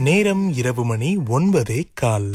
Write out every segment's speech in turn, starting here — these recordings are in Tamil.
நேரம் இரவு மணி ஒன்பதே கால்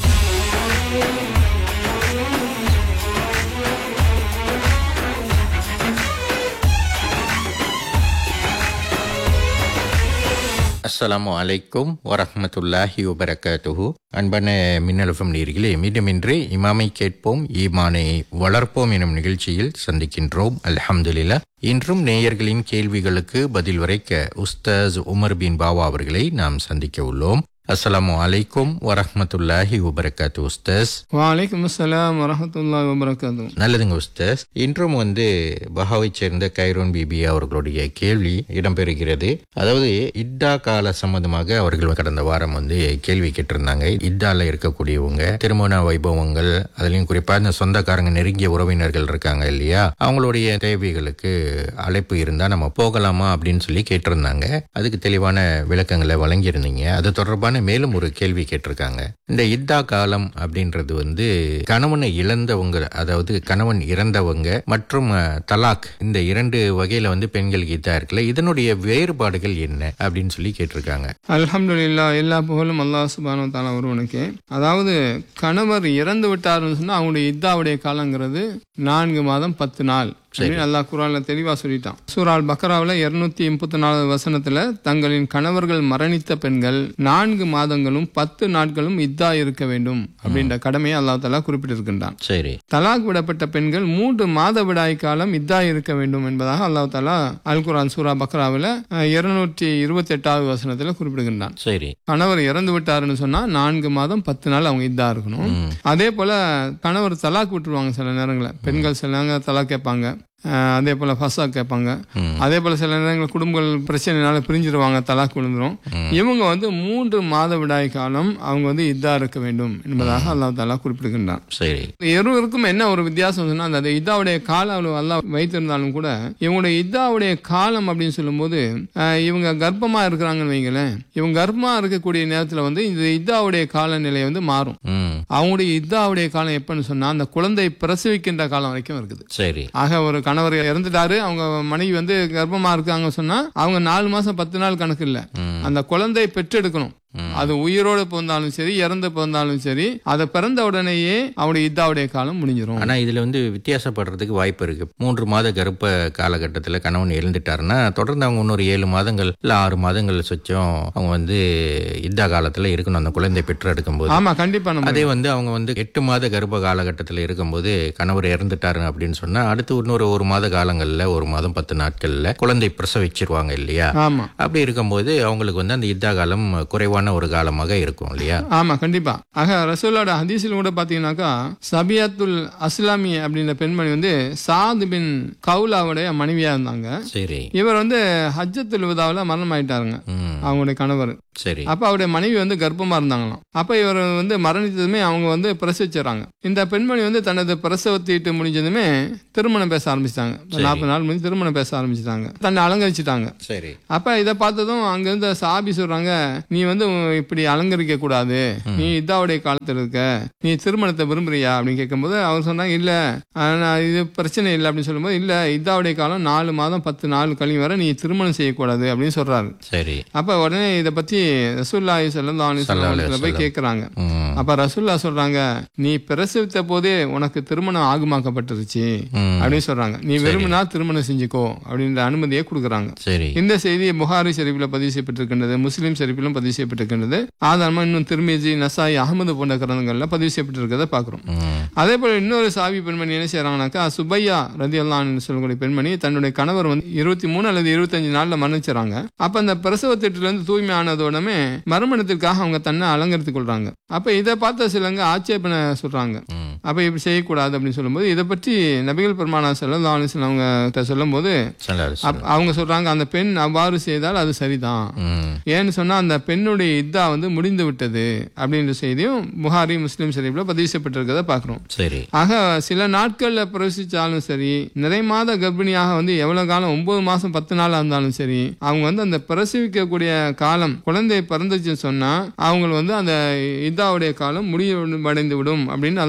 அஸ்ஸலாமு அலைக்கும் வரஹ்மத்துல்லாஹி வபரகாத்துஹு அன்பான மின்னலுஃபம் நீர்களே மீண்டுமின்றி இமாமை கேட்போம் ஈமானை வளர்ப்போம் எனும் நிகழ்ச்சியில் சந்திக்கின்றோம் அல்ஹம்துலில்லா இன்றும் நேயர்களின் கேள்விகளுக்கு பதில் உரைக்க உஸ்தாஸ் உமர் பின் பாவா அவர்களை நாம் சந்திக்க உள்ளோம் அஸ்ஸலாமு அலைக்கும் வரஹ்மத்துல்லாஹி வபரகாத்து உஸ்தாஸ் வலைக்கம் அஸ்ஸலாம் வரஹமத்துல்லாஹி வபரகாத்து நல்லதுங்க உஸ்தாஸ் இன்றும் வந்து பஹாவைச் சேர்ந்த கைரோன் பிபி அவர்களுடைய கேள்வி இடம்பெறுகிறது அதாவது இத்தா கால சம்பந்தமாக அவர்கள் கடந்த வாரம் வந்து கேள்வி கேட்டிருந்தாங்க இத்தால இருக்கக்கூடியவங்க திருமண வைபவங்கள் அதுலயும் குறிப்பா இந்த சொந்தக்காரங்க நெருங்கிய உறவினர்கள் இருக்காங்க இல்லையா அவங்களுடைய தேவைகளுக்கு அழைப்பு இருந்தா நம்ம போகலாமா அப்படின்னு சொல்லி கேட்டிருந்தாங்க அதுக்கு தெளிவான விளக்கங்களை வழங்கியிருந்தீங்க அது தொடர்பான மேலும் ஒரு கேள்வி கேட்டிருக்காங்க இந்த இத்தா காலம் அப்படின்றது வந்து கணவனை இழந்தவங்க அதாவது கணவன் இறந்தவங்க மற்றும் அஹ், தலாக் இந்த இரண்டு வகையில வந்து பெண்களுக்கு இதா இருக்குல்ல இதனுடைய வேறுபாடுகள் என்ன அப்படின்னு சொல்லி கேட்டிருக்காங்க அல்ஹம்துலில்லா எல்லா புகழும் அல்லாஹ் சுபானு தாலா ஒருவனுக்கு அதாவது கணவர் இறந்து விட்டாருன்னு சொன்னா அவங்களுடைய இத்தாவுடைய காலங்கிறது நான்கு மாதம் பத்து நாள் அப்படின்னு அல்லாஹ் குரான்ல தெளிவா சொல்லிட்டான் சூரால் பக்ராவில் இருநூத்தி முப்பத்தி நாலு வசனத்துல தங்களின் கணவர்கள் மரணித்த பெண்கள் நான்கு மாதங்களும் பத்து நாட்களும் இத்தா இருக்க வேண்டும் அப்படின்ற கடமையை அல்லாஹ் தாலா குறிப்பிட்டிருக்கின்றான் சரி தலாக் விடப்பட்ட பெண்கள் மூன்று மாத விடாய் காலம் இதா இருக்க வேண்டும் என்பதாக அல்லாஹ் தாலா அல் குரான் சூரா பக்ராவில் இருநூற்றி இருபத்தி எட்டாவது வசனத்துல குறிப்பிடுகின்றான் சரி கணவர் இறந்து விட்டாருன்னு சொன்னா நான்கு மாதம் பத்து நாள் அவங்க இதா இருக்கணும் அதே போல கணவர் தலாக் விட்டுருவாங்க சில நேரங்களில் பெண்கள் சில நேரங்கள் தலாக் கேட்பாங்க அஹ் அதே போல ஃபசா கேட்பாங்க அதே போல சில நேரங்கள் குடும்பங்கள் பிரச்சனைனால பிரிஞ்சிருவாங்க தலாக் விழுந்துரும் இவங்க வந்து மூன்று மாத விடாய் காலம் அவங்க வந்து இதா இருக்க வேண்டும் என்பதாக அல்லாஹ் தாலா குறிப்பிடுகின்றான் சரி இருவருக்கும் என்ன ஒரு வித்தியாசம் சொன்னா அந்த இதாவுடைய காலம் அவ்வளவு அல்லாஹ் வைத்திருந்தாலும் கூட இவங்களுடைய இதாவுடைய காலம் அப்படின்னு சொல்லும்போது அஹ், இவங்க கர்ப்பமா இருக்கிறாங்கன்னு வைங்களேன் இவங்க கர்ப்பமா இருக்கக்கூடிய நேரத்துல வந்து இந்த இதாவுடைய காலநிலை வந்து மாறும் ம் அவங்களுடைய இதாவுடைய காலம் எப்பன்னு சொன்னா அந்த குழந்தை பிரசவிக்கின்ற காலம் வரைக்கும் இருக்குது சரி ஆக ஒரு கணவர் இறந்துட்டாரு அவங்க மனைவி வந்து கர்ப்பமா இருக்காங்க சொன்னா அவங்க நாலு மாசம் பத்து நாள் கணக்கு இல்ல அந்த குழந்தை பெற்றெடுக்கணும் அது உயிரோடு பிறந்தாலும் சரி இறந்து பிறந்தாலும் சரி அதை பிறந்த உடனேயே அவருடைய இதாவுடைய காலம் முடிஞ்சிரும் ஆனா இதுல வந்து வித்தியாசப்படுறதுக்கு வாய்ப்பு இருக்கு மூன்று மாத கர்ப்ப காலகட்டத்துல கணவன் இழந்துட்டாருன்னா தொடர்ந்து அவங்க இன்னொரு ஏழு மாதங்கள் இல்ல ஆறு மாதங்கள் சொச்சம் அவங்க வந்து இத்தா காலத்துல இருக்கணும் அந்த குழந்தை பெற்றெடுக்கும் போது ஆமா கண்டிப்பா நம்ம அதே வந்து அவங்க வந்து எட்டு மாத கர்ப்ப காலகட்டத்தில் இருக்கும்போது கணவர் இறந்துட்டாரு அப்படின்னு சொன்னா அடுத்து இன்னொரு ஒரு மாத காலங்கள்ல ஒரு மாதம் பத்து நாட்கள்ல குழந்தை பிரசவிச்சிருவாங்க இல்லையா ஆமா அப்படி இருக்கும்போது அவங்களுக்கு வந்து அந்த இத்தா காலம் குறைவான ஒரு காலமாக இருக்கும் இல்லையா ஆமா கண்டிப்பா ஆக ரசூலோட ஹதீஸில் கூட பாத்தீங்கன்னாக்கா சபியாத்துல் அஸ்லாமி அப்படின்ற பெண்மணி வந்து சாத் பின் கவுலாவுடைய மனைவியா இருந்தாங்க சரி இவர் வந்து ஹஜ்ஜத்துல் விதாவில் மரணம் ஆயிட்டாருங்க ம் அவங்களுடைய கணவர் சரி அப்ப அவருடைய மனைவி வந்து கர்ப்பமா இருந்தாங்களாம் அப்ப இவர் வந்து மரணித்ததுமே அவங்க வந்து பிரசவிச்சிடறாங்க இந்த பெண்மணி வந்து தனது பிரசவத்தீட்டு முடிஞ்சதுமே திருமணம் பேச ஆரம்பிச்சிட்டாங்க நாற்பது நாள் முடிஞ்சு திருமணம் பேச ஆரம்பிச்சிட்டாங்க தன்னை அலங்கரிச்சிட்டாங்க சரி அப்ப இதை பார்த்ததும் அங்க இருந்த சாபி சொல்றாங்க நீ வந்து இப்படி அலங்கரிக்க கூடாது நீ இதாவுடைய காலத்துல இருக்க நீ திருமணத்தை விரும்புறியா அப்படின்னு கேட்கும்போது அவர் சொன்னாங்க இல்ல ஆஹ், நான் இது பிரச்சனை இல்லை அப்படின்னு சொல்லும்போது இல்ல இதாவுடைய காலம் நாலு மாதம் பத்து நாள் கழிவு வரை நீ திருமணம் செய்யக்கூடாது அப்படின்னு சொல்றாரு சரி அப்ப உடனே இதை பத்தி ரசூல்லாஹி ஸல்லல்லாஹு அலைஹி வஸல்லம் போய் கேக்குறாங்க ம் அப்ப ரசூல்லா சொல்றாங்க நீ பிரசவித்த போதே உனக்கு திருமணம் ஆகுமாக்கப்பட்டுருச்சு ம். அப்படின்னு சொல்றாங்க நீ விரும்பினா திருமணம் செஞ்சுக்கோ அப்படின்ற அனுமதியை கொடுக்குறாங்க சரி இந்த செய்தி புகாரி ஷெரீஃபில் பதிவு செய்யப்பட்டிருக்கின்றது முஸ்லீம் ஷெரீஃபிலும் பதிவு செய்யப்பட்டிருக்கின்றது ஆதாரமா இன்னும் திருமிஜி நசாய் அகமது போன்ற கிரந்தங்கள்ல பதிவு செய்யப்பட்டிருக்கிறத பாக்குறோம் ம் அதே போல இன்னொரு சாவி பெண்மணி என்ன செய்யறாங்கனாக்கா சுபையா ரதி சொல்லக்கூடிய பெண்மணி தன்னுடைய கணவர் வந்து இருபத்தி மூணு அல்லது இருபத்தஞ்சு நாள்ல மரணிச்சுறாங்க அப்ப அந்த பிரசவ திட்டுல இருந்து தூய்மை ஆனதோடமே மறுமணத்திற்காக அவங்க தன்னை அலங்கரித்துக் கொள்றாங்க அப்ப இதை பார்த்த சிலங்க ஆட்சேபனை சொல்றாங்க ம் அப்ப இப்படி செய்யக்கூடாது அப்படின்னு சொல்லும்போது இதை பற்றி நபிகள் பெருமானா செல்லம் அவங்க கிட்ட சொல்லும்போது சரி அப்- அவங்க சொல்றாங்க அந்த பெண் அவ்வாறு செய்தால் அது சரிதான் ம் ஏன்னு சொன்னா அந்த பெண்ணுடைய இதா வந்து முடிந்து விட்டது அப்படின்ற செய்தியும் புகாரி முஸ்லீம் ஷரீஃப்ல பதிவு செய்யப்பட்டிருக்கிறத பாக்குறோம் சரி ஆக சில நாட்கள்ல பிரவசிச்சாலும் சரி நிறை மாத கர்ப்பிணியாக வந்து எவ்வளவு காலம் ஒன்பது மாசம் பத்து நாள் இருந்தாலும் சரி அவங்க வந்து அந்த பிரசவிக்கக்கூடிய காலம் குழந்தை பிறந்துச்சுன்னு சொன்னா அவங்க வந்து அந்த இதாவுடைய காலம் முடிவடைந்து விடும் அப்படின்னு அல்லாஹ் தாலா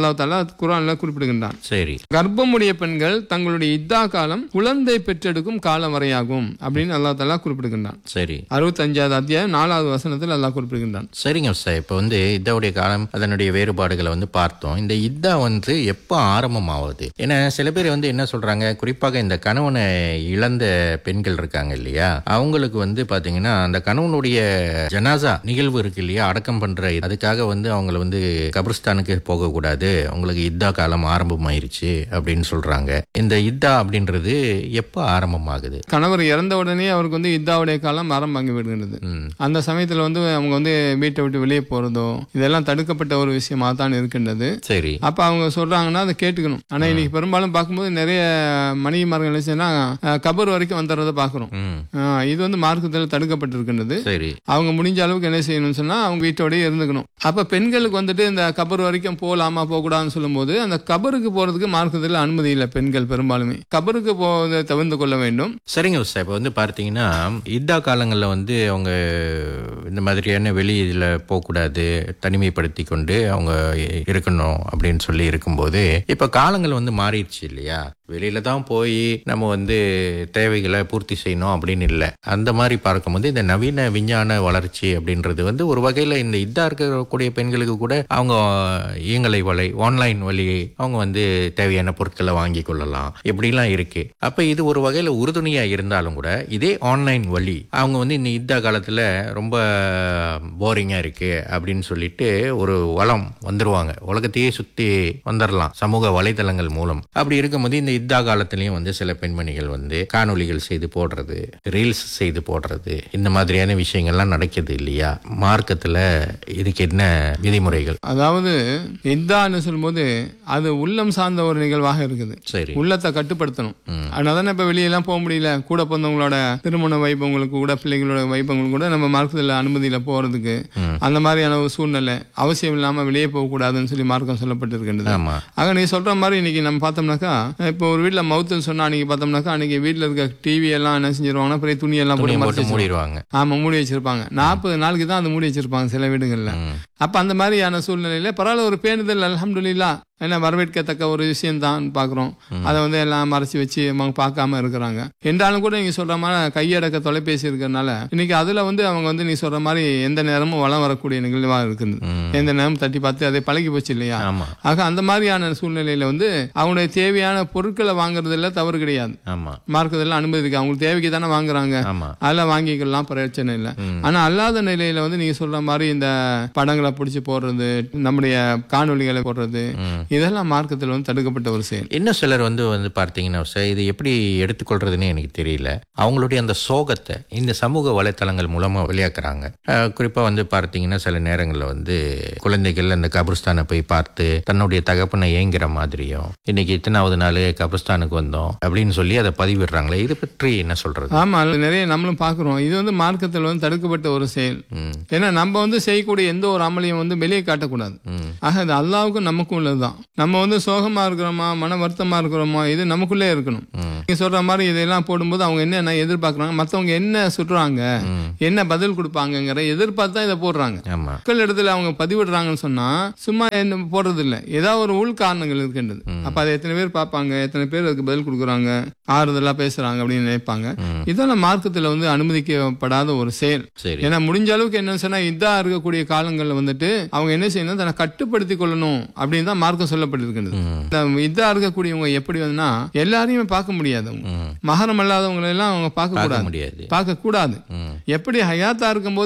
அல்லாஹ் குரான்ல குறிப்பிடுகின்றான் சரி கர்ப்பமுடைய பெண்கள் தங்களுடைய இத்தா காலம் குழந்தை பெற்றெடுக்கும் காலம் வரையாகும் அப்படின்னு அல்லாஹ் தலா குறிப்பிடுகின்றான் சரி அறுபத்தஞ்சாவது அத்தியாயம் நாலாவது வசனத்தில் அல்லாஹ் குறிப்பிடுகின்றான் சரிங்க சார் இப்போ வந்து இத்தாவுடைய காலம் அதனுடைய வேறுபாடுகளை வந்து பார்த்தோம் இந்த இதா வந்து எப்போ ஆரம்பமாகுது ஏன்னா சில பேர் வந்து என்ன சொல்றாங்க குறிப்பாக இந்த கணவனை இழந்த பெண்கள் இருக்காங்க இல்லையா அவங்களுக்கு வந்து பாத்தீங்கன்னா அந்த கணவனுடைய ஜனாசா நிகழ்வு இருக்கு இல்லையா அடக்கம் பண்ற அதுக்காக வந்து அவங்கள வந்து கபிரிஸ்தானுக்கு போகக்கூடாது உங்களுக்கு இதா காலம் ஆரம்பமாயிருச்சு அப்படின்னு சொல்றாங்க இந்த இதா அப்படின்றது எப்போ ஆரம்பமாகுது கணவர் இறந்த உடனே அவருக்கு வந்து இத்தாவுடைய காலம் ஆரம்பமாகி விடுகிறது ம் அந்த சமயத்தில் வந்து அவங்க வந்து வீட்டை விட்டு வெளியே போறதோ இதெல்லாம் தடுக்கப்பட்ட ஒரு விஷயமா தான் இருக்கின்றது சரி அப்ப அவங்க சொல்றாங்கன்னா அதை கேட்டுக்கணும் ஆனா இன்னைக்கு பெரும்பாலும் பார்க்கும்போது நிறைய மனைவிமார்கள் என்ன செய்யணும், அஹ், கபர் வரைக்கும் வந்துடுறத பாக்குறோம் ம் அஹ், இது வந்து மார்க்கத்தில் தடுக்கப்பட்டிருக்கின்றது சரி அவங்க முடிஞ்ச அளவுக்கு என்ன செய்யணும்னு சொன்னா அவங்க வீட்டோடய இருந்துக்கணும் அப்ப பெண்களுக்கு வந்துட்டு இந்த கபர் வரைக்கும் போகலாமா போகக்கூடாதுன்னு சொல்லும்போது அந்த கபருக்கு போறதுக்கு மார்க்கத்தில் அனுமதி இல்லை பெண்கள் பெரும்பாலுமே கபருக்கு போவதை தவிர்த்து கொள்ள வேண்டும் சரிங்க சார் இப்போ வந்து பார்த்தீங்கன்னா இதா காலங்களில் வந்து அவங்க இந்த மாதிரியான வெளி இதில் போகக்கூடாது தனிமைப்படுத்தி கொண்டு அவங்க இருக்கணும் அப்படின்னு சொல்லி இருக்கும்போது இப்போ காலங்கள் வந்து மாறிடுச்சு இல்லையா வெளியில தான் போய் நம்ம வந்து தேவைகளை பூர்த்தி செய்யணும் அப்படின்னு இல்லை அந்த மாதிரி பார்க்கும்போது இந்த நவீன விஞ்ஞான வளர்ச்சி அப்படின்றது வந்து ஒரு வகையில் இந்த இதா இருக்கக்கூடிய பெண்களுக்கு கூட அவங்க இயங்கலை வலை ஆன்லைன் வழி அவங்க வந்து தேவையான பொருட்களை வாங்கி கொள்ளலாம் இப்படிலாம் இருக்கு அப்ப இது ஒரு வகையில உறுதுணையா இருந்தாலும் கூட இதே ஆன்லைன் வழி அவங்க வந்து இந்த யுத்த காலத்துல ரொம்ப போரிங்கா இருக்கு அப்படின்னு சொல்லிட்டு ஒரு வளம் வந்துருவாங்க உலகத்தையே சுத்தி வந்துடலாம் சமூக வலைதளங்கள் மூலம் அப்படி இருக்கும்போது இந்த யுத்த காலத்திலயும் வந்து சில பெண்மணிகள் வந்து காணொளிகள் செய்து போடுறது ரீல்ஸ் செய்து போடுறது இந்த மாதிரியான விஷயங்கள்லாம் நடக்குது இல்லையா மார்க்கத்துல இதுக்கு என்ன விதிமுறைகள் அதாவது இத்தான்னு சொல்லும்போது அது உள்ளம் சார்ந்த ஒரு நிகழ்வாக இருக்குது சரி உள்ளத்தை கட்டுப்படுத்தணும் அதனால தானே இப்ப வெளியெல்லாம் போக முடியல கூட பிறந்தவங்களோட திருமண வைபவங்களுக்கு கூட பிள்ளைங்களோட வைபவங்களுக்கு கூட நம்ம மார்க்கத்தில் அனுமதியில போறதுக்கு அந்த மாதிரியான ஒரு சூழ்நிலை அவசியம் இல்லாம வெளியே போக கூடாதுன்னு சொல்லி மார்க்கம் சொல்லப்பட்டிருக்கின்றது ஆமா ஆக நீ சொல்ற மாதிரி இன்னைக்கு நம்ம பார்த்தோம்னாக்கா இப்போ ஒரு வீட்ல மவுத்துன்னு சொன்னா அன்னைக்கு பார்த்தோம்னாக்கா அன்னைக்கு வீட்ல இருக்க டிவி எல்லாம் என்ன செஞ்சிருவாங்கன்னா பெரிய துணி எல்லாம் போட்டு துணியை மறைச்சு போட்டு மூடிடுவாங்க ஆமா மூடி வச்சிருப்பாங்க நாற்பது நாளுக்கு தான் அது மூடி வச்சிருப்பாங்க சில வீடுகள்ல ம். அப்ப அந்த மாதிரியான சூழ்நிலையில பரவாயில்ல ஒரு பேணுதல் அல்ஹம்துலில்லா என்ன வரவேற்கத்தக்க ஒரு விஷயம் தான் பாக்குறோம் அதை வந்து எல்லாம் மறைச்சு வச்சு அவங்க பார்க்காம இருக்கிறாங்க என்றாலும் கூட நீங்க சொல்ற மாதிரி கையடக்க தொலைபேசி இருக்கிறதுனால இன்னைக்கு அதுல வந்து அவங்க வந்து நீ சொல்ற மாதிரி எந்த நேரமும் வளம் வரக்கூடிய நிகழ்வா இருக்குது ம். எந்த நேரமும் தட்டி பார்த்து அதை பழகி போச்சு இல்லையா ஆமா ஆக அந்த மாதிரியான சூழ்நிலையில வந்து அவங்களுடைய தேவையான பொருட்களை வாங்குறதுல தவறு கிடையாது ஆமா மார்க்கத்தில் அனுமதி இருக்கு அவங்களுக்கு தேவைக்கு தானே வாங்குறாங்க ஆமா அதெல்லாம் வாங்கிக்கலாம் பிரச்சனை இல்லை ஆனா அல்லாத நிலையில வந்து நீங்க சொல்ற மாதிரி இந்த படங்களை பிடிச்சி போடுறது நம்முடைய காணொளிகளை போடுறது ம். இதெல்லாம் மார்க்கத்தில் வந்து தடுக்கப்பட்ட ஒரு செயல் இன்னும் சிலர் வந்து வந்து பார்த்தீங்கன்னா சார் இது எப்படி எடுத்துக்கொள்றதுன்னு எனக்கு தெரியல அவங்களுடைய அந்த சோகத்தை இந்த சமூக வலைத்தளங்கள் மூலமா வெளியாக்குறாங்க அஹ், குறிப்பா வந்து பார்த்தீங்கன்னா சில நேரங்களில் வந்து குழந்தைகள் அந்த கபிரிஸ்தானை போய் பார்த்து தன்னுடைய தகப்பனை ஏங்குற மாதிரியும் இன்னைக்கு இத்தனாவது நாள் கபிரிஸ்தானுக்கு வந்தோம் அப்படின்னு சொல்லி அதை பதிவிடுறாங்களே இது பற்றி என்ன சொல்றது ஆமா அதுல நிறைய நம்மளும் பாக்குறோம் இது வந்து மார்க்கத்தில் வந்து தடுக்கப்பட்ட ஒரு செயல் ம் ஏன்னா நம்ம வந்து செய்யக்கூடிய எந்த ஒரு அமளியும் வந்து வெளியே காட்டக்கூடாது ம் ஆக அது அல்லாவுக்கும் நமக்கும் உள்ளதுதான் நம்ம வந்து சோகமா இருக்கிறோமா மன வருத்தமா இருக்கிறோமா இது நமக்குள்ளே இருக்கணும் ம் நீங்க சொல்ற மாதிரி இதெல்லாம் போடும்போது அவங்க என்ன எதிர்பார்க்கறாங்க மத்தவங்க என்ன சுட்டுறாங்க ம். என்ன பதில் கொடுப்பாங்கங்கிற எதிர்பார்த்து தான் இதை போடுறாங்க ஆமா மக்கள் இடத்துல அவங்க பதிவிடுறாங்கன்னு சொன்னா சும்மா என்ன போடுறது இல்ல ஏதாவது ஒரு உள் காரணங்கள் இருக்கின்றது அப்ப அதை எத்தனை பேர் பார்ப்பாங்க எத்தனை பேர் அதுக்கு பதில் கொடுக்குறாங்க ஆறுதலா பேசுறாங்க அப்படின்னு நினைப்பாங்க ம். இதெல்லாம் மார்க்கத்துல வந்து அனுமதிக்கப்படாத ஒரு செயல் சரி ஏன்னா முடிஞ்ச அளவுக்கு என்ன சொன்னா இதா இருக்கக்கூடிய காலங்கள்ல வந்துட்டு அவங்க என்ன செய்யணும் தன்னை கட்டுப்படுத்தி கொள்ளணும் அப்படின்னு தான் மார்க்கம் சொல்லப்பட்டிருக்கின்றது ம் இந்த இதா இருக்கக்கூடியவங்க எப்படி வந்துன்னா எல்லாரையுமே பார்க்க முடியாது அவங்க ம் மகரம் அல்லாதவங்களை எல்லாம் அவங்க பார்க்க பார்க்க கூடாது முடியாது பார்க்க கூடாது ம் எப்படி ஹயாத்தா இருக்கும்போது